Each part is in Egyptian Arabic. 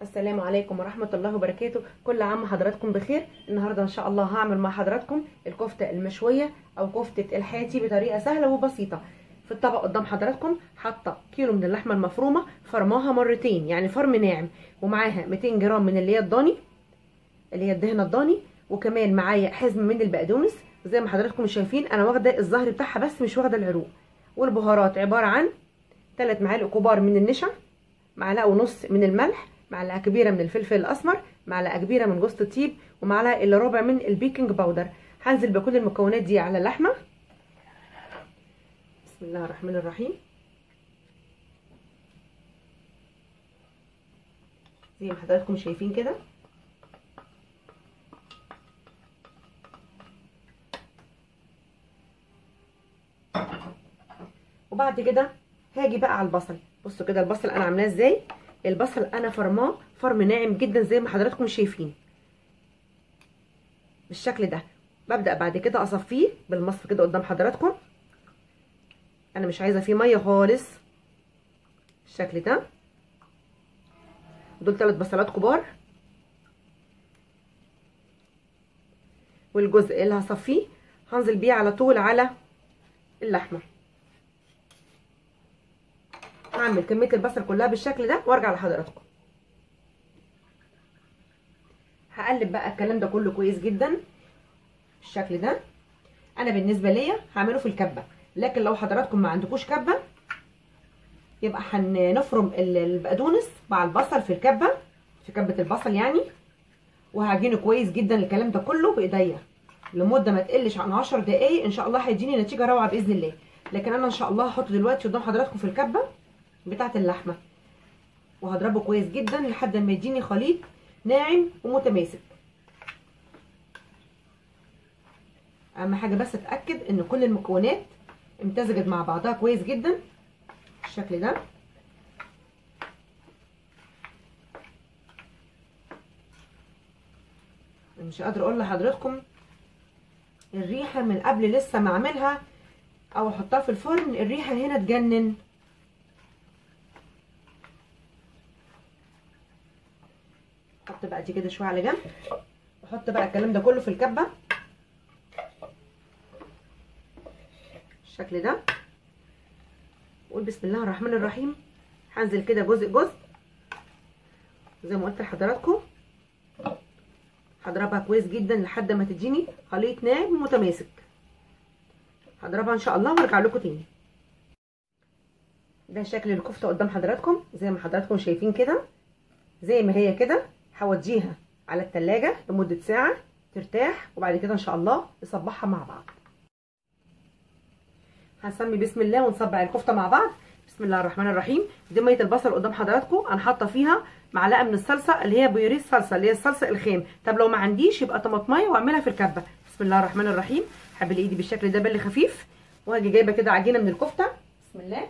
السلام عليكم ورحمة الله وبركاته كل عام وحضراتكم بخير النهاردة ان شاء الله هعمل مع حضراتكم الكفتة المشوية او كفتة الحاتي بطريقة سهلة وبسيطة في الطبق قدام حضراتكم حاطة كيلو من اللحمة المفرومة فرماها مرتين يعني فرم ناعم ومعاها 200 جرام من اللي هي الضاني اللي هي الدهنة الضاني وكمان معايا حزم من البقدونس زي ما حضراتكم شايفين انا واخدة الظهر بتاعها بس مش واخدة العروق والبهارات عبارة عن 3 معالق كبار من النشا معلقة ونص من الملح معلقه كبيره من الفلفل الاسمر معلقه كبيره من جوز الطيب ومعلقه الا ربع من البيكنج باودر هنزل بكل المكونات دي على اللحمه بسم الله الرحمن الرحيم زي ما حضراتكم شايفين كده وبعد كده هاجي بقى على البصل بصوا كده البصل انا عاملاه ازاي البصل انا فرماه فرم ناعم جدا زي ما حضراتكم شايفين بالشكل ده ببدا بعد كده اصفيه بالمصف كده قدام حضراتكم انا مش عايزه فيه ميه خالص بالشكل ده دول ثلاث بصلات كبار والجزء اللي هصفيه هنزل بيه على طول على اللحمه هعمل كميه البصل كلها بالشكل ده وارجع لحضراتكم هقلب بقى الكلام ده كله كويس جدا بالشكل ده انا بالنسبه ليا هعمله في الكبه لكن لو حضراتكم ما عندكوش كبه يبقى هنفرم البقدونس مع البصل في الكبه في كبه البصل يعني وهعجنه كويس جدا الكلام ده كله بايديا لمده ما تقلش عن 10 دقايق ان شاء الله هيديني نتيجه روعه باذن الله لكن انا ان شاء الله هحطه دلوقتي قدام حضراتكم في الكبه بتاعه اللحمه وهضربه كويس جدا لحد ما يديني خليط ناعم ومتماسك اهم حاجه بس اتاكد ان كل المكونات امتزجت مع بعضها كويس جدا بالشكل ده مش قادره اقول لحضراتكم الريحه من قبل لسه ما اعملها او احطها في الفرن الريحه هنا تجنن احط بقى دي كده شويه على جنب واحط بقى الكلام ده كله في الكبه بالشكل ده واقول بسم الله الرحمن الرحيم هنزل كده جزء جزء زي ما قلت لحضراتكم هضربها كويس جدا لحد ما تديني خليط ناعم متماسك هضربها ان شاء الله وارجع لكم تاني ده شكل الكفته قدام حضراتكم زي ما حضراتكم شايفين كده زي ما هي كده هوديها على التلاجة لمدة ساعة ترتاح وبعد كده ان شاء الله نصبحها مع بعض هنسمي بسم الله ونصبع الكفتة مع بعض بسم الله الرحمن الرحيم دي مية البصل قدام حضراتكم انا حاطة فيها معلقة من الصلصة اللي هي بيوريز صلصة اللي هي الصلصة الخام طب لو ما عنديش يبقى طماطمية واعملها في الكبة بسم الله الرحمن الرحيم هبل ايدي بالشكل ده بل خفيف وهاجي جايبة كده عجينة من الكفتة بسم الله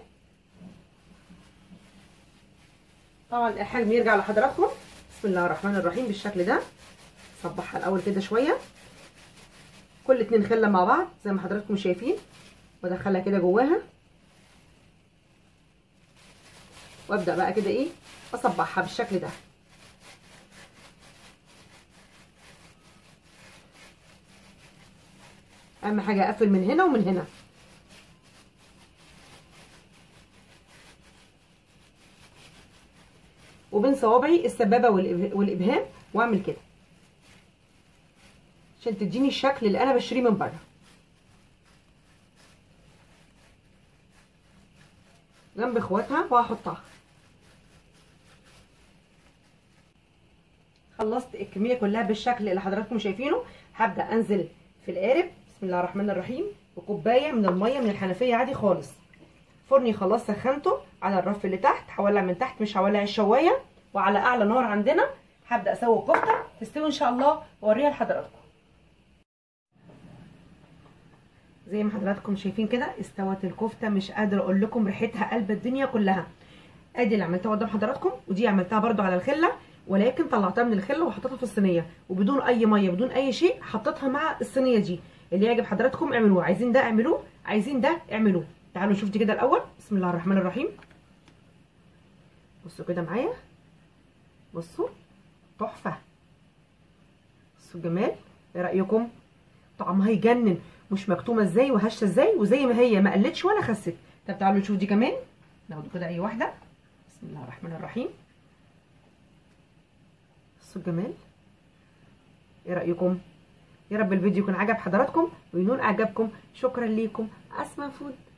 طبعا الحجم يرجع لحضراتكم بسم الله الرحمن الرحيم بالشكل ده صبحها الاول كده شويه كل اتنين خله مع بعض زي ما حضراتكم شايفين وادخلها كده جواها وابدا بقى كده ايه اصبحها بالشكل ده اهم حاجه اقفل من هنا ومن هنا وبين صوابعي السبابه والابهام واعمل كده عشان تديني الشكل اللي انا بشتريه من بره جنب اخواتها وهحطها خلصت الكميه كلها بالشكل اللي حضراتكم شايفينه هبدا انزل في القارب بسم الله الرحمن الرحيم بكوبايه من الميه من الحنفيه عادي خالص فرني خلاص سخنته على الرف اللي تحت هولع من تحت مش هولع الشوايه وعلى اعلى نار عندنا هبدا اسوي الكفته تستوي ان شاء الله واوريها لحضراتكم زي ما حضراتكم شايفين كده استوت الكفته مش قادره اقول لكم ريحتها قلب الدنيا كلها ادي اللي عملتها قدام حضراتكم ودي عملتها برده على الخله ولكن طلعتها من الخله وحطيتها في الصينيه وبدون اي ميه بدون اي شيء حطيتها مع الصينيه دي اللي يعجب حضراتكم اعملوه عايزين ده اعملوه عايزين ده اعملوه تعالوا نشوف دي كده الاول بسم الله الرحمن الرحيم بصوا كده معايا بصوا تحفه بصوا الجمال ايه رايكم طعمها يجنن مش مكتومه ازاي وهشه ازاي وزي ما هي ما قلتش ولا خست طب تعالوا نشوف دي كمان ناخد كده اي واحده بسم الله الرحمن الرحيم بصوا الجمال ايه رايكم يا رب الفيديو يكون عجب حضراتكم وينول اعجابكم شكرا ليكم اسماء فود